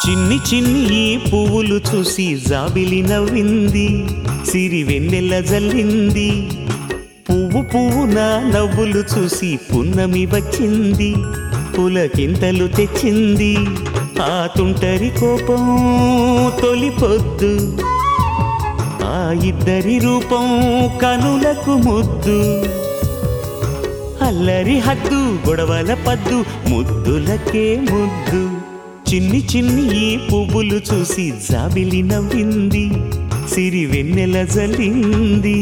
చిన్ని చిన్ని ఈ పువ్వులు చూసి జాబిలి నవ్వింది సిరి వెన్నెల జల్లింది పువ్వు పువ్వున నవ్వులు చూసి పున్నమి వచ్చింది పులకింతలు తెచ్చింది ఆ తుంటరి కోపం తొలి పొద్దు ఆ ఇద్దరి రూపం కనులకు ముద్దు అల్లరి హద్దు గొడవల పద్దు ముద్దులకే ముద్దు చిన్ని చిన్ని ఈ పువ్వులు చూసి జాబిలి నవ్వింది సిరి వెన్నెల జల్లింది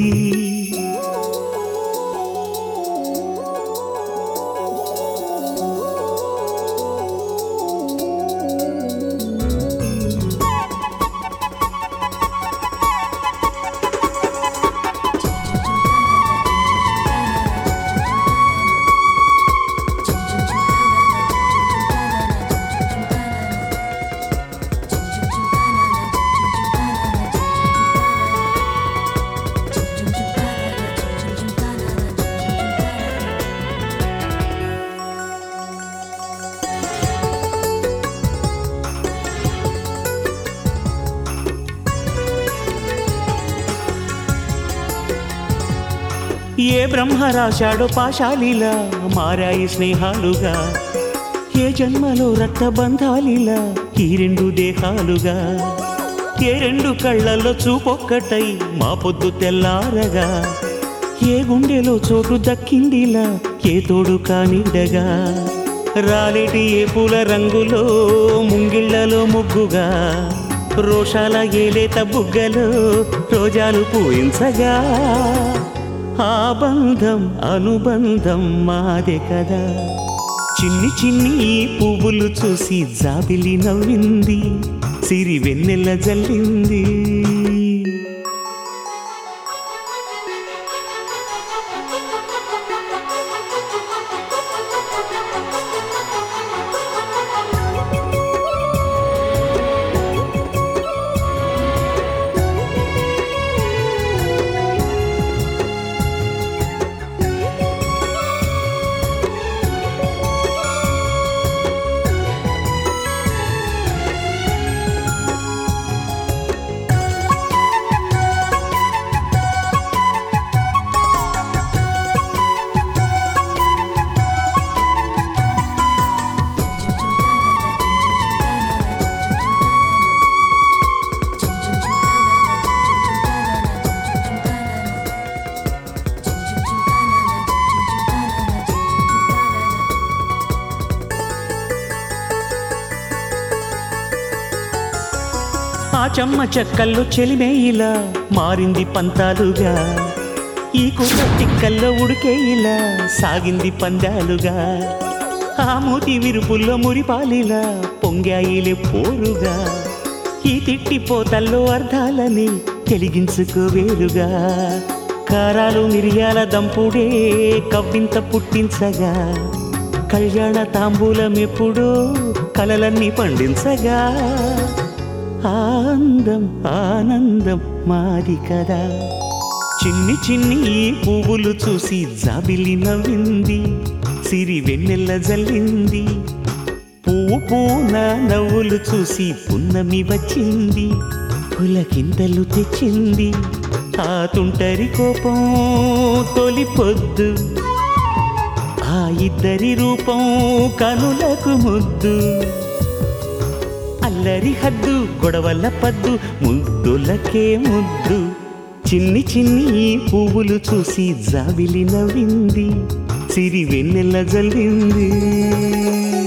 ఏ బ్రహ్మ రాశాడో పాశాలిలా మారాయి స్నేహాలుగా ఏ జన్మలో రక్తబంధాలిలా ఈ రెండు దేహాలుగా ఏ రెండు కళ్ళల్లో చూపొక్కటై మా పొద్దు తెల్లారగా ఏ గుండెలో చోటు దక్కిందిలా ఏ తోడు కానిడగా రాలేటి ఏ పూల రంగులో ముంగిళ్ళలో ముగ్గుగా రోషాల ఏలేత బుగ్గలో రోజాలు పూయించగా ఆ బంధం అనుబంధం మాదే కదా చిన్ని చిన్ని ఈ పువ్వులు చూసి జాబిలి నవ్వింది సిరి వెన్నెల జల్లింది ఆ చెమ్మ చెక్కల్లో చెలిమే ఇలా మారింది పంతాలుగా ఈ కుర్ర తిక్కల్లో ఉడికే ఇలా సాగింది పందాలుగా ఆ మూతి విరుపుల్లో మురిపాలిలా పొంగాయిలే పోరుగా ఈ తిట్టి పోతల్లో అర్థాలని తెలిగించుకోవేరుగా కారాలు మిరియాల దంపుడే కవ్వింత పుట్టించగా కళ్యాణ తాంబూలం ఎప్పుడో కలలన్నీ పండించగా ఆనందం ఆనందం మాది కదా చిన్ని చిన్ని ఈ పువ్వులు చూసి జాబిలి నవ్వింది సిరి వెన్నెల జల్లింది పువ్వు పూన నవ్వులు చూసి పున్నమి వచ్చింది పులకింతలు తెచ్చింది ఆ తుంటరి కోపం తొలి పొద్దు ఆ ఇద్దరి రూపం కనులకు ముద్దు అల్లరి హద్దు గొడవల పద్దు ముద్దులకే ముద్దు చిన్ని చిన్ని ఈ పువ్వులు చూసి జాబిలి నవ్వింది సిరి వెన్నెల జల్లింది